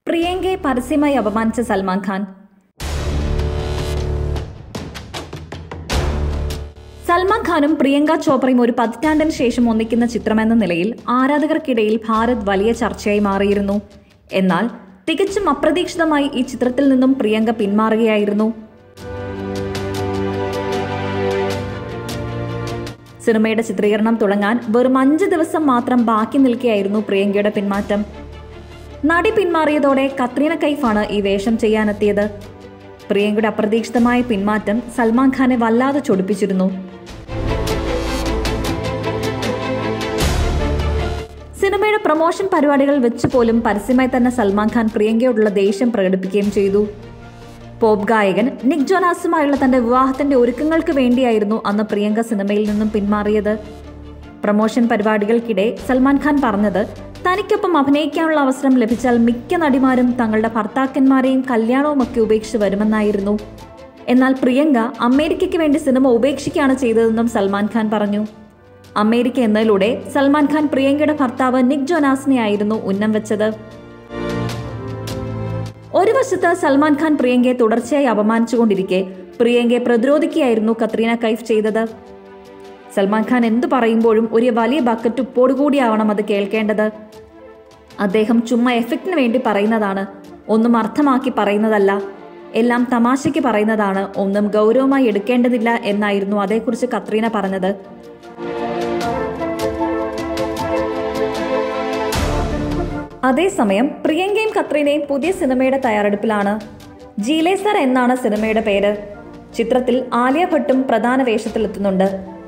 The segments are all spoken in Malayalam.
പ്രിയങ്കയെ പരസ്യമായി അപമാനിച്ച സൽമാൻ ഖാൻ സൽമാൻ ഖാനും പ്രിയങ്ക ചോപ്രയും ഒരു പതിറ്റാണ്ടിന് ശേഷം ഒന്നിക്കുന്ന ചിത്രമെന്ന നിലയിൽ ആരാധകർക്കിടയിൽ ഭാരത് വലിയ ചർച്ചയായി മാറിയിരുന്നു എന്നാൽ തികച്ചും അപ്രതീക്ഷിതമായി ഈ ചിത്രത്തിൽ നിന്നും പ്രിയങ്ക പിന്മാറുകയായിരുന്നു സിനിമയുടെ ചിത്രീകരണം തുടങ്ങാൻ വെറും അഞ്ച് ദിവസം മാത്രം ബാക്കി നിൽക്കുകയായിരുന്നു പ്രിയങ്കയുടെ പിന്മാറ്റം നടി പിന്മാറിയതോടെ കത്രീന കൈഫാണ് ഈ വേഷം ചെയ്യാനെത്തിയത് പ്രിയങ്കയുടെ അപ്രതീക്ഷിതമായ പിന്മാറ്റം സൽമാൻ ഖാനെ വല്ലാതെ ചൊടിപ്പിച്ചിരുന്നു സിനിമയുടെ പ്രൊമോഷൻ പരിപാടികൾ വെച്ച് പോലും പരസ്യമായി തന്നെ സൽമാൻ ഖാൻ പ്രിയങ്കയോടുള്ള ദേഷ്യം പ്രകടിപ്പിക്കുകയും ചെയ്തു പോപ്പ് ഗായകൻ നിക് ജോനാസുമായുള്ള തന്റെ വിവാഹത്തിന്റെ ഒരുക്കങ്ങൾക്ക് വേണ്ടിയായിരുന്നു അന്ന് പ്രിയങ്ക സിനിമയിൽ നിന്നും പിന്മാറിയത് പ്രൊമോഷൻ പരിപാടികൾക്കിടെ സൽമാൻ ഖാൻ പറഞ്ഞത് തനിക്കൊപ്പം അഭിനയിക്കാനുള്ള അവസരം ലഭിച്ചാൽ മിക്ക നടിമാരും തങ്ങളുടെ ഭർത്താക്കന്മാരെയും കല്യാണവുമൊക്കെ ഉപേക്ഷിച്ച് വരുമെന്നായിരുന്നു എന്നാൽ പ്രിയങ്ക അമേരിക്കയ്ക്ക് വേണ്ടി സിനിമ ഉപേക്ഷിക്കുകയാണ് ചെയ്തതെന്നും സൽമാൻ ഖാൻ പറഞ്ഞു അമേരിക്ക എന്നതിലൂടെ സൽമാൻ ഖാൻ പ്രിയങ്കയുടെ ഭർത്താവ് നിക് ജോനാസിനെയായിരുന്നു ഉന്നം വെച്ചത് ഒരു വശത്ത് സൽമാൻ ഖാൻ പ്രിയങ്കയെ തുടർച്ചയായി അപമാനിച്ചുകൊണ്ടിരിക്കെ പ്രിയങ്കയെ പ്രതിരോധിക്കുകയായിരുന്നു കത്രീന കൈഫ് ചെയ്തത് സൽമാൻ ഖാൻ എന്തു പറയുമ്പോഴും ഒരു വലിയ ബക്കറ്റ് ഉപ്പോടുകൂടിയാവണം അത് കേൾക്കേണ്ടത് അദ്ദേഹം ചുമ്മാ എഫക്റ്റിന് വേണ്ടി പറയുന്നതാണ് ഒന്നും അർത്ഥമാക്കി പറയുന്നതല്ല എല്ലാം തമാശയ്ക്ക് പറയുന്നതാണ് ഒന്നും ഗൗരവമായി എടുക്കേണ്ടതില്ല എന്നായിരുന്നു അതേക്കുറിച്ച് കത്രീന പറഞ്ഞത് അതേസമയം പ്രിയങ്കയും കത്രീനയും പുതിയ സിനിമയുടെ തയ്യാറെടുപ്പിലാണ് ജീലേസർ എന്നാണ് സിനിമയുടെ പേര് ചിത്രത്തിൽ ആലിയ ഭട്ടും പ്രധാന വേഷത്തിലെത്തുന്നുണ്ട്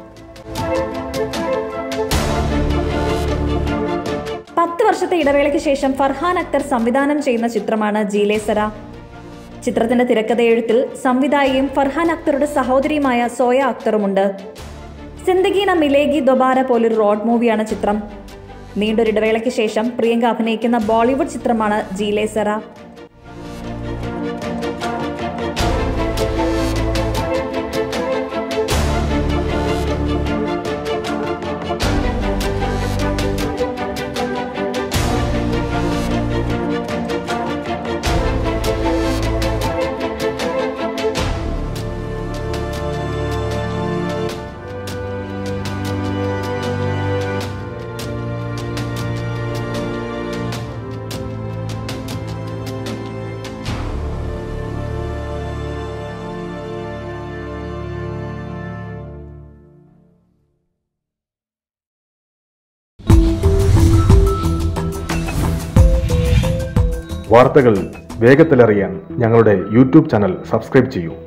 പത്ത് വർഷത്തെ ഇടവേളയ്ക്ക് ശേഷം ഫർഹാൻ അക്തർ സംവിധാനം ചെയ്യുന്ന ചിത്രമാണ് ജീലേസര ചിത്രത്തിന്റെ തിരക്കഥയെഴുത്തിൽ സംവിധായികയും ഫർഹാൻ അക്തറുടെ സഹോദരിയുമായ സോയ അക്തറുമുണ്ട് സിന്ദഗീന മിലേഗി ദൊബാര പോലൊരു റോഡ് മൂവിയാണ് ചിത്രം നീണ്ടൊരിടവേളയ്ക്ക് ശേഷം പ്രിയങ്ക അഭിനയിക്കുന്ന ബോളിവുഡ് ചിത്രമാണ് ജീലേസറ വാർത്തകൾ വേഗത്തിലറിയാൻ ഞങ്ങളുടെ യൂട്യൂബ് ചാനൽ സബ്സ്ക്രൈബ് ചെയ്യൂ